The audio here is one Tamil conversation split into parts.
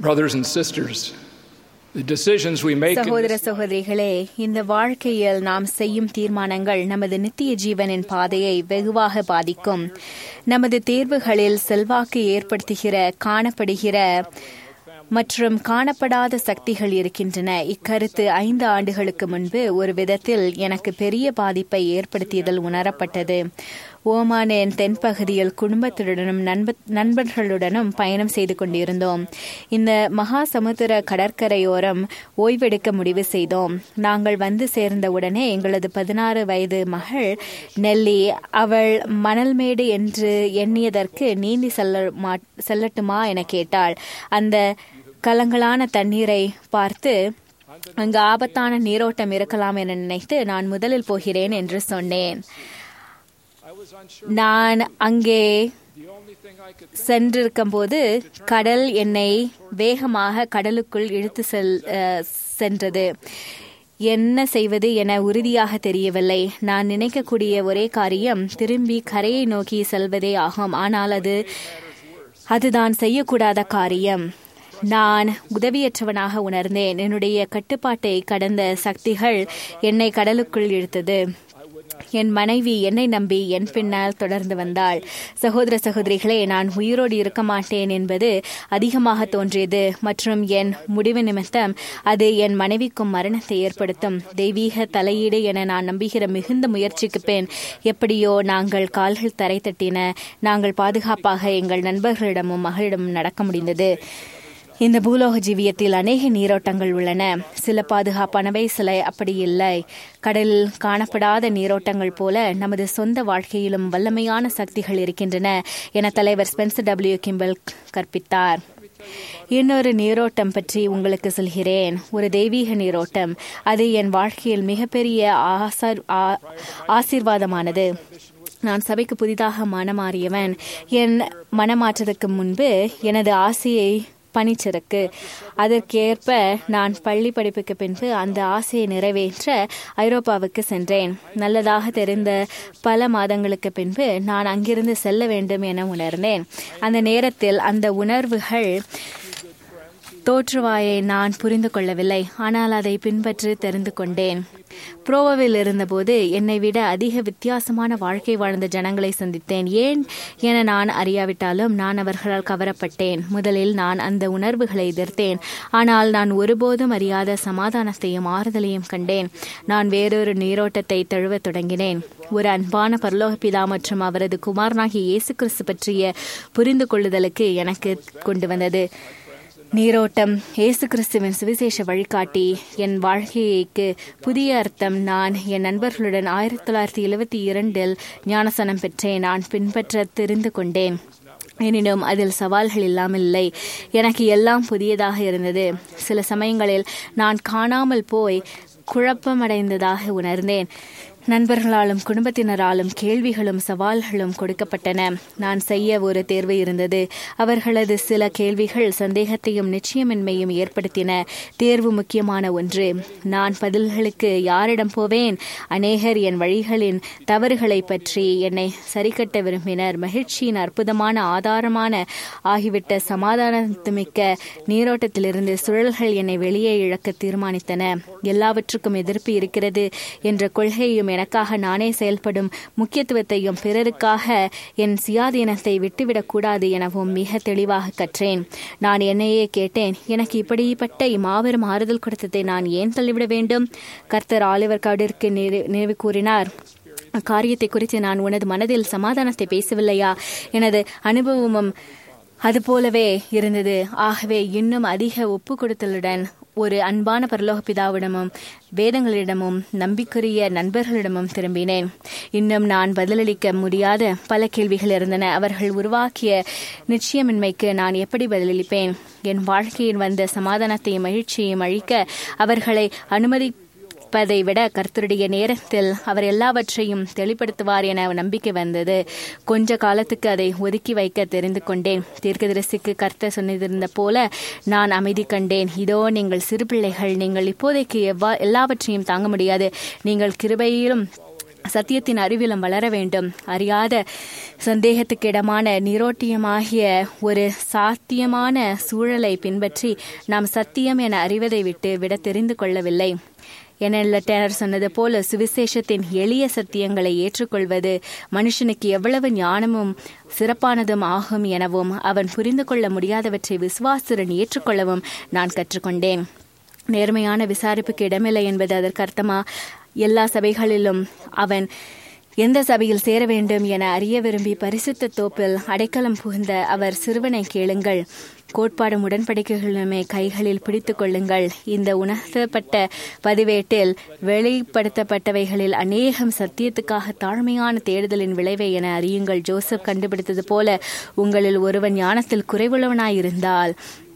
Brothers and sisters, the decisions we make in சகோதர this சகோதரிகளே இந்த வாழ்க்கையில் நாம் செய்யும் தீர்மானங்கள் நமது நித்திய ஜீவனின் பாதையை வெகுவாக பாதிக்கும் நமது தேர்வுகளில் செல்வாக்கு ஏற்படுத்துகிற காணப்படுகிற மற்றும் காணப்படாத சக்திகள் இருக்கின்றன இக்கருத்து ஐந்து ஆண்டுகளுக்கு முன்பு ஒரு விதத்தில் எனக்கு பெரிய பாதிப்பை ஏற்படுத்தியதில் உணரப்பட்டது ஓமானின் தென்பகுதியில் குடும்பத்துடனும் நண்ப நண்பர்களுடனும் பயணம் செய்து கொண்டிருந்தோம் இந்த மகா சமுத்திர கடற்கரையோரம் ஓய்வெடுக்க முடிவு செய்தோம் நாங்கள் வந்து சேர்ந்தவுடனே எங்களது பதினாறு வயது மகள் நெல்லி அவள் மணல்மேடு என்று எண்ணியதற்கு நீந்தி செல்ல மா- செல்லட்டுமா என கேட்டாள் அந்த கலங்கலான தண்ணீரை பார்த்து அங்கு ஆபத்தான நீரோட்டம் இருக்கலாம் என நினைத்து நான் முதலில் போகிறேன் என்று சொன்னேன் I was unsure. நான் அங்கே The only thing I could சென்றிருக்கும் போது கடல் என்னை வேகமாக கடலுக்குள் இழுத்து செல் அஹ், சென்றது என்ன செய்வது என உறுதியாக தெரியவில்லை நான் நினைக்கக்கூடிய ஒரே காரியம் திரும்பி கரையை நோக்கி செல்வதே ஆகும் ஆனால் அது அதுதான் செய்யக்கூடாத காரியம் நான் உதவியற்றவனாக உணர்ந்தேன் என்னுடைய கட்டுப்பாட்டை கடந்த சக்திகள் என்னை கடலுக்குள் இழுத்தது என் மனைவி என்னை நம்பி என் பின்னால் தொடர்ந்து வந்தாள் சகோதர சகோதரிகளே நான் உயிரோடு இருக்க மாட்டேன் என்பது அதிகமாக தோன்றியது மற்றும் என் முடிவு நிமித்தம் அது என் மனைவிக்கும் மரணத்தை ஏற்படுத்தும் தெய்வீக தலையீடு என நான் நம்புகிற மிகுந்த முயற்சிக்கு பின் எப்படியோ நாங்கள் கால்கள் தரை தட்டின நாங்கள் பாதுகாப்பாக எங்கள் நண்பர்களிடமும் மகளிடமும் நடக்க முடிந்தது இந்த பூலோக ஜீவியத்தில் அநேக நீரோட்டங்கள் உள்ளன சில பாதுகாப்பானவை சில அப்படி இல்லை கடலில் காணப்படாத நீரோட்டங்கள் போல நமது சொந்த வாழ்க்கையிலும் வல்லமையான சக்திகள் இருக்கின்றன என தலைவர் ஸ்பென்சர் டபிள்யூ கிம்பல் கற்பித்தார் இன்னொரு நீரோட்டம் பற்றி உங்களுக்கு சொல்கிறேன் ஒரு தெய்வீக நீரோட்டம் அது என் வாழ்க்கையில் மிகப்பெரிய ஆசார் ஆ- ஆசீர்வாதமானது நான் சபைக்கு புதிதாக மனமாறியவன் என் மனமாற்றத்துக்கு முன்பு எனது ஆசையை பணிச்சிருக்கு அதற்கேற்ப நான் பள்ளி படிப்புக்கு பின்பு அந்த ஆசையை நிறைவேற்ற ஐரோப்பாவுக்கு சென்றேன் நல்லதாக தெரிந்த பல மாதங்களுக்கு பின்பு நான் அங்கிருந்து செல்ல வேண்டும் என உணர்ந்தேன் அந்த நேரத்தில் அந்த உணர்வுகள் தோற்றுவாயை நான் புரிந்து கொள்ளவில்லை ஆனால் அதை பின்பற்றி தெரிந்து கொண்டேன் புரோவாவில் இருந்தபோது என்னை விட அதிக வித்தியாசமான வாழ்க்கை வாழ்ந்த ஜனங்களை சந்தித்தேன் ஏன் என நான் அறியாவிட்டாலும் நான் அவர்களால் கவரப்பட்டேன் முதலில் நான் அந்த உணர்வுகளை எதிர்த்தேன் ஆனால் நான் ஒருபோதும் அறியாத சமாதானத்தையும் ஆறுதலையும் கண்டேன் நான் வேறொரு நீரோட்டத்தை தழுவத் தொடங்கினேன் ஒரு அன்பான பரலோக பிதா மற்றும் அவரது குமாரனாகிய இயேசு கிறிஸ்து பற்றிய புரிந்து கொள்ளுதலுக்கு எனக்கு கொண்டு வந்தது நீரோட்டம் இயேசு கிறிஸ்துவின் சுவிசேஷ வழிகாட்டி என் வாழ்க்கைக்கு புதிய அர்த்தம் நான் என் நண்பர்களுடன் ஆயிரத்தி தொள்ளாயிரத்தி எழுபத்தி இரண்டில் ஞானசனம் பெற்றேன் நான் பின்பற்ற தெரிந்து கொண்டேன் எனினும் அதில் சவால்கள் இல்லாமல் இல்லை எனக்கு எல்லாம் புதியதாக இருந்தது சில சமயங்களில் நான் காணாமல் போய் குழப்பமடைந்ததாக உணர்ந்தேன் நண்பர்களாலும் குடும்பத்தினராலும் கேள்விகளும் சவால்களும் கொடுக்கப்பட்டன நான் செய்ய ஒரு தேர்வு இருந்தது அவர்களது சில கேள்விகள் சந்தேகத்தையும் நிச்சயமின்மையும் ஏற்படுத்தின தேர்வு முக்கியமான ஒன்று நான் பதில்களுக்கு யாரிடம் போவேன் அநேகர் என் வழிகளின் தவறுகளை பற்றி என்னை சரிக்கட்ட விரும்பினர் மகிழ்ச்சியின் அற்புதமான ஆதாரமான ஆகிவிட்ட சமாதானத்துமிக்க நீரோட்டத்திலிருந்து சுழல்கள் என்னை வெளியே இழக்க தீர்மானித்தன எல்லாவற்றுக்கும் எதிர்ப்பு இருக்கிறது என்ற கொள்கையும் எனக்காக நானே செயல்படும் முக்கியத்துவத்தையும் பிறருக்காக என் சுயாதீனத்தை விட்டுவிடக்கூடாது எனவும் மிக தெளிவாக கற்றேன் நான் என்னையே கேட்டேன் எனக்கு இப்படிப்பட்ட மாபெரும் ஆறுதல் கொடுத்ததை நான் ஏன் தள்ளிவிட வேண்டும் கர்த்தர் ஆலிவர் கவுடிற்கு நினைவு கூறினார் அக்காரியத்தை குறித்து நான் உனது மனதில் சமாதானத்தை பேசவில்லையா எனது அனுபவமும் அதுபோலவே இருந்தது ஆகவே இன்னும் அதிக ஒப்பு கொடுத்தலுடன் ஒரு அன்பான பரலோக பிதாவிடமும் வேதங்களிடமும் நம்பிக்கைய நண்பர்களிடமும் திரும்பினேன் இன்னும் நான் பதிலளிக்க முடியாத பல கேள்விகள் இருந்தன அவர்கள் உருவாக்கிய நிச்சயமின்மைக்கு நான் எப்படி பதிலளிப்பேன் என் வாழ்க்கையில் வந்த சமாதானத்தையும் மகிழ்ச்சியையும் அழிக்க அவர்களை அனுமதி இருப்பதை விட கர்த்தருடைய நேரத்தில் அவர் எல்லாவற்றையும் தெளிப்படுத்துவார் என நம்பிக்கை வந்தது கொஞ்ச காலத்துக்கு அதை ஒதுக்கி வைக்க தெரிந்து கொண்டேன் தீர்க்கதரிசிக்கு கர்த்தர் சொன்னிருந்த போல நான் அமைதி கண்டேன் இதோ நீங்கள் சிறு பிள்ளைகள் நீங்கள் இப்போதைக்கு எவ்வா எல்லாவற்றையும் தாங்க முடியாது நீங்கள் கிருபையிலும் சத்தியத்தின் அறிவிலும் வளர வேண்டும் அறியாத சந்தேகத்துக்கிடமான நீரோட்டியமாகிய ஒரு சாத்தியமான சூழலை பின்பற்றி நாம் சத்தியம் என அறிவதை விட்டு விட தெரிந்து கொள்ளவில்லை என டேனர் சொன்னது போல சுவிசேஷத்தின் எளிய சத்தியங்களை ஏற்றுக்கொள்வது மனுஷனுக்கு எவ்வளவு ஞானமும் சிறப்பானதும் ஆகும் எனவும் அவன் புரிந்து கொள்ள முடியாதவற்றை விசுவாசுடன் ஏற்றுக்கொள்ளவும் நான் கற்றுக்கொண்டேன் நேர்மையான விசாரிப்புக்கு இடமில்லை என்பது அதற்கு அர்த்தமா எல்லா சபைகளிலும் அவன் எந்த சபையில் சேர வேண்டும் என அறிய விரும்பி பரிசுத்த தோப்பில் அடைக்கலம் புகுந்த அவர் சிறுவனை கேளுங்கள் கோட்பாடும் உடன்படிக்கைகளுமே கைகளில் பிடித்துக் கொள்ளுங்கள் இந்த உணர்த்தப்பட்ட பதிவேட்டில் வெளிப்படுத்தப்பட்டவைகளில் அநேகம் சத்தியத்துக்காக தாழ்மையான தேடுதலின் விளைவை என அறியுங்கள் ஜோசப் கண்டுபிடித்தது போல உங்களில் ஒருவன் ஞானத்தில் குறைவுள்ளவனாயிருந்தால்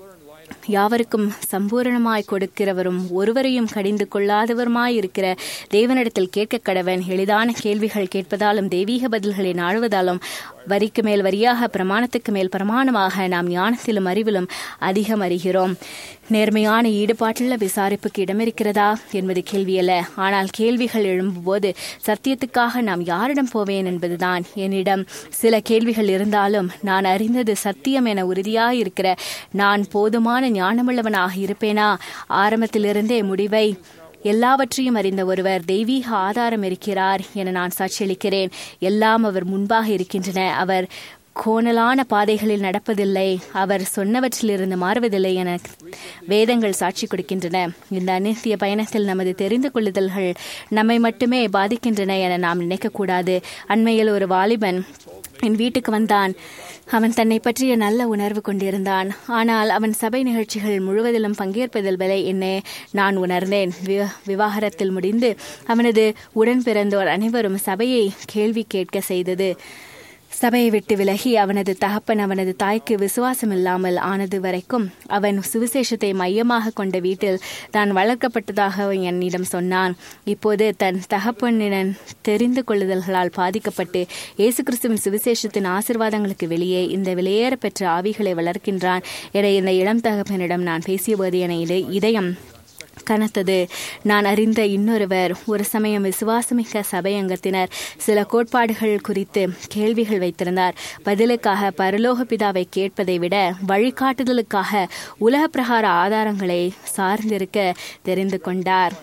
யாவருக்கும் சம்பூரணமாய் கொடுக்கிறவரும் ஒருவரையும் கடிந்து கொள்ளாதவருமாயிருக்கிற தேவனிடத்தில் கேட்க கடவன் எளிதான கேள்விகள் கேட்பதாலும் தெய்வீக பதில்களை நாடுவதாலும் வரிக்கு மேல் வரியாக பிரமாணத்துக்கு மேல் பிரமாணமாக நாம் ஞானத்திலும் அறிவிலும் அதிகம் அறிகிறோம் நேர்மையான ஈடுபாட்டுள்ள விசாரிப்புக்கு இடமிருக்கிறதா என்பது கேள்வியல்ல ஆனால் கேள்விகள் எழும்பும்போது சத்தியத்துக்காக நாம் யாரிடம் போவேன் என்பதுதான் என்னிடம் சில கேள்விகள் இருந்தாலும் நான் அறிந்தது சத்தியம் என உறுதியாயிருக்கிற நான் போதுமான ஞானமுள்ளவனாக இருப்பேனா ஆரம்பத்திலிருந்தே முடிவை எல்லாவற்றையும் அறிந்த ஒருவர் தெய்வீக ஆதாரம் இருக்கிறார் என நான் சாட்சியளிக்கிறேன் எல்லாம் அவர் முன்பாக இருக்கின்றன அவர் கோணலான பாதைகளில் நடப்பதில்லை அவர் சொன்னவற்றிலிருந்து மாறுவதில்லை என வேதங்கள் சாட்சி கொடுக்கின்றன இந்த அநித்திய பயணத்தில் நமது தெரிந்து கொள்ளுதல்கள் நம்மை மட்டுமே பாதிக்கின்றன என நாம் நினைக்கக்கூடாது அண்மையில் ஒரு வாலிபன் என் வீட்டுக்கு வந்தான் அவன் தன்னை பற்றிய நல்ல உணர்வு கொண்டிருந்தான் ஆனால் அவன் சபை நிகழ்ச்சிகள் முழுவதிலும் பங்கேற்பதில் விலை என்ன நான் உணர்ந்தேன் விவாகரத்தில் முடிந்து அவனது உடன் பிறந்தோர் அனைவரும் சபையை கேள்வி கேட்க செய்தது சபையை விட்டு விலகி அவனது தகப்பன் அவனது தாய்க்கு விசுவாசம் இல்லாமல் ஆனது வரைக்கும் அவன் சுவிசேஷத்தை மையமாக கொண்ட வீட்டில் தான் வளர்க்கப்பட்டதாக என்னிடம் சொன்னான் இப்போது தன் தகப்பனிடன் தெரிந்து கொள்ளுதல்களால் பாதிக்கப்பட்டு இயேசு கிறிஸ்துவின் சுவிசேஷத்தின் ஆசிர்வாதங்களுக்கு வெளியே இந்த வெளியேற பெற்ற ஆவிகளை வளர்க்கின்றான் என இந்த இளம் தகப்பனிடம் நான் பேசியபோது என இதயம் கனத்தது நான் அறிந்த இன்னொருவர் ஒரு சமயம் விசுவாசமிக்க சபை அங்கத்தினர் சில கோட்பாடுகள் குறித்து கேள்விகள் வைத்திருந்தார் பதிலுக்காக பரலோக பிதாவை கேட்பதை விட வழிகாட்டுதலுக்காக உலக பிரகார ஆதாரங்களை சார்ந்திருக்க தெரிந்து கொண்டார்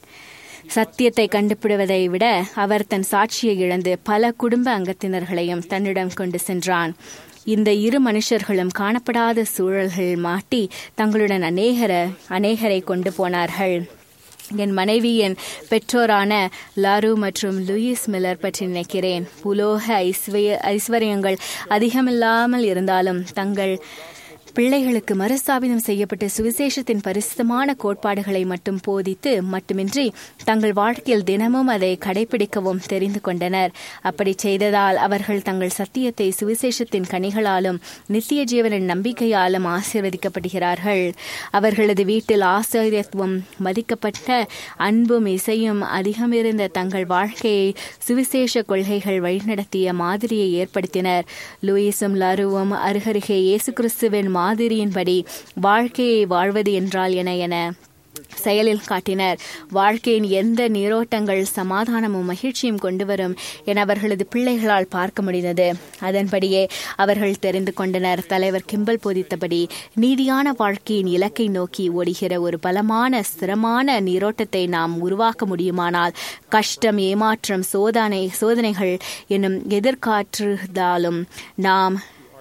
சத்தியத்தை கண்டுபிடுவதை விட அவர் தன் சாட்சியை இழந்து பல குடும்ப அங்கத்தினர்களையும் தன்னிடம் கொண்டு சென்றான் இந்த இரு மனுஷர்களும் காணப்படாத சூழல்கள் மாட்டி தங்களுடன் அநேகர அநேகரை கொண்டு போனார்கள் என் மனைவி என் பெற்றோரான லாரு மற்றும் லூயிஸ் மில்லர் பற்றி நினைக்கிறேன் உலோக ஐஸ்வர்ய ஐஸ்வர்யங்கள் அதிகமில்லாமல் இருந்தாலும் தங்கள் பிள்ளைகளுக்கு மறுஸ்தாபிதம் செய்யப்பட்ட சுவிசேஷத்தின் பரிசுத்தமான கோட்பாடுகளை மட்டும் போதித்து மட்டுமின்றி தங்கள் வாழ்க்கையில் தினமும் அதை கடைபிடிக்கவும் தெரிந்து கொண்டனர் அப்படி செய்ததால் அவர்கள் தங்கள் சத்தியத்தை சுவிசேஷத்தின் கனிகளாலும் நித்திய ஜீவனின் நம்பிக்கையாலும் ஆசீர்வதிக்கப்படுகிறார்கள் அவர்களது வீட்டில் ஆசிரியத்துவம் மதிக்கப்பட்ட அன்பும் இசையும் அதிகமிருந்த தங்கள் வாழ்க்கையை சுவிசேஷ கொள்கைகள் வழிநடத்திய மாதிரியை ஏற்படுத்தினர் லூயிஸும் லருவும் அருகருகே இயேசு கிறிஸ்துவின் மாதிரியின்படி வாழ்க்கையை வாழ்வது என்றால் என என செயலில் காட்டினர் வாழ்க்கையின் எந்த நீரோட்டங்கள் சமாதானமும் மகிழ்ச்சியும் கொண்டு வரும் என அவர்களது பிள்ளைகளால் பார்க்க முடிந்தது அதன்படியே அவர்கள் தெரிந்து கொண்டனர் தலைவர் கிம்பல் போதித்தபடி நீதியான வாழ்க்கையின் இலக்கை நோக்கி ஓடுகிற ஒரு பலமான ஸ்திரமான நீரோட்டத்தை நாம் உருவாக்க முடியுமானால் கஷ்டம் ஏமாற்றம் சோதனை சோதனைகள் என்னும் எதிர்காற்றுதாலும் நாம்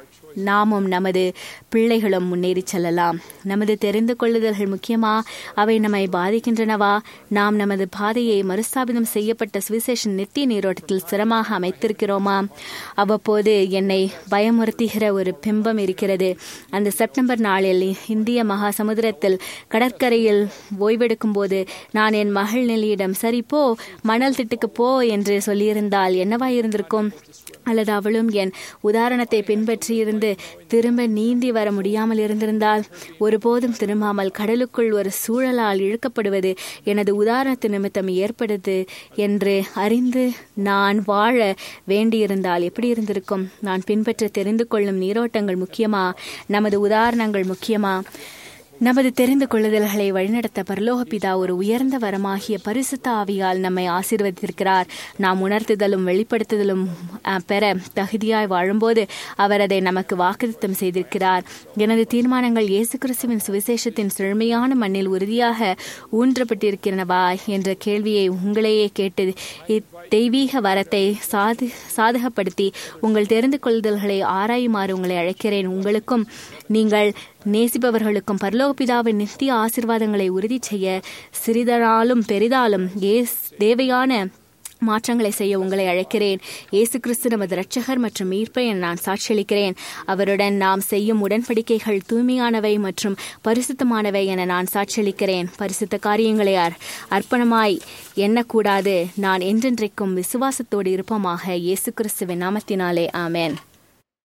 நாமும் நமது பிள்ளைகளும் முன்னேறி செல்லலாம் நமது தெரிந்து கொள்ளுதல்கள் முக்கியமா அவை நம்மை பாதிக்கின்றனவா நாம் நமது பாதையை மறுஸ்தாபிதம் செய்யப்பட்ட சுவிசேஷன் நித்திய நீரோட்டத்தில் சிரமமாக அமைத்திருக்கிறோமா அவ்வப்போது என்னை பயமுறுத்துகிற ஒரு பிம்பம் இருக்கிறது அந்த செப்டம்பர் நாளில் இந்திய மகா சமுத்திரத்தில் கடற்கரையில் ஓய்வெடுக்கும் போது நான் என் மகள் நெல்லியிடம் சரி போ மணல் திட்டுக்கு போ என்று சொல்லியிருந்தால் என்னவா இருந்திருக்கும் அல்லது அவளும் என் உதாரணத்தை பின்பற்றியிருந்து திரும்ப நீந்தி வர முடியாமல் இருந்திருந்தால் ஒருபோதும் திரும்பாமல் கடலுக்குள் ஒரு சூழலால் இழுக்கப்படுவது எனது உதாரணத்து நிமித்தம் ஏற்படுது என்று அறிந்து நான் வாழ வேண்டியிருந்தால் எப்படி இருந்திருக்கும் நான் பின்பற்ற தெரிந்து கொள்ளும் நீரோட்டங்கள் முக்கியமா நமது உதாரணங்கள் முக்கியமா நமது தெரிந்து கொள்ளுதல்களை வழிநடத்த பரலோக பிதா ஒரு உயர்ந்த வரமாகிய பரிசுத்த ஆவியால் நம்மை ஆசீர்வதித்திருக்கிறார் நாம் உணர்த்துதலும் வெளிப்படுத்துதலும் அஹ், பெற தகுதியாய் வாழும்போது அவர் அதை நமக்கு வாக்குத்தம் செய்திருக்கிறார் எனது தீர்மானங்கள் இயேசு கிறிஸ்துவின் சுவிசேஷத்தின் செழுமையான மண்ணில் உறுதியாக ஊன்றப்பட்டிருக்கிறனவா என்ற கேள்வியை உங்களையே கேட்டு தெய்வீக வரத்தை சாது சாதகப்படுத்தி உங்கள் தெரிந்து கொள்ளுதல்களை ஆராயுமாறு உங்களை அழைக்கிறேன் உங்களுக்கும் நீங்கள் நேசிப்பவர்களுக்கும் பரலோக பிதாவின் நித்திய ஆசிர்வாதங்களை உறுதி செய்ய சிறிதனாலும் பெரிதாலும் ஏஸ் தேவையான மாற்றங்களை செய்ய உங்களை அழைக்கிறேன் இயேசு கிறிஸ்து நமது இரட்சகர் மற்றும் மீட்பை என நான் சாட்சியளிக்கிறேன் அவருடன் நாம் செய்யும் உடன்படிக்கைகள் தூய்மையானவை மற்றும் பரிசுத்தமானவை என நான் சாட்சியளிக்கிறேன் பரிசுத்த காரியங்களை அர்- அர்ப்பணமாய் எண்ணக்கூடாது நான் என்றென்றைக்கும் விசுவாசத்தோடு இருப்போமாக இயேசு கிறிஸ்துவின் நாமத்தினாலே ஆமென்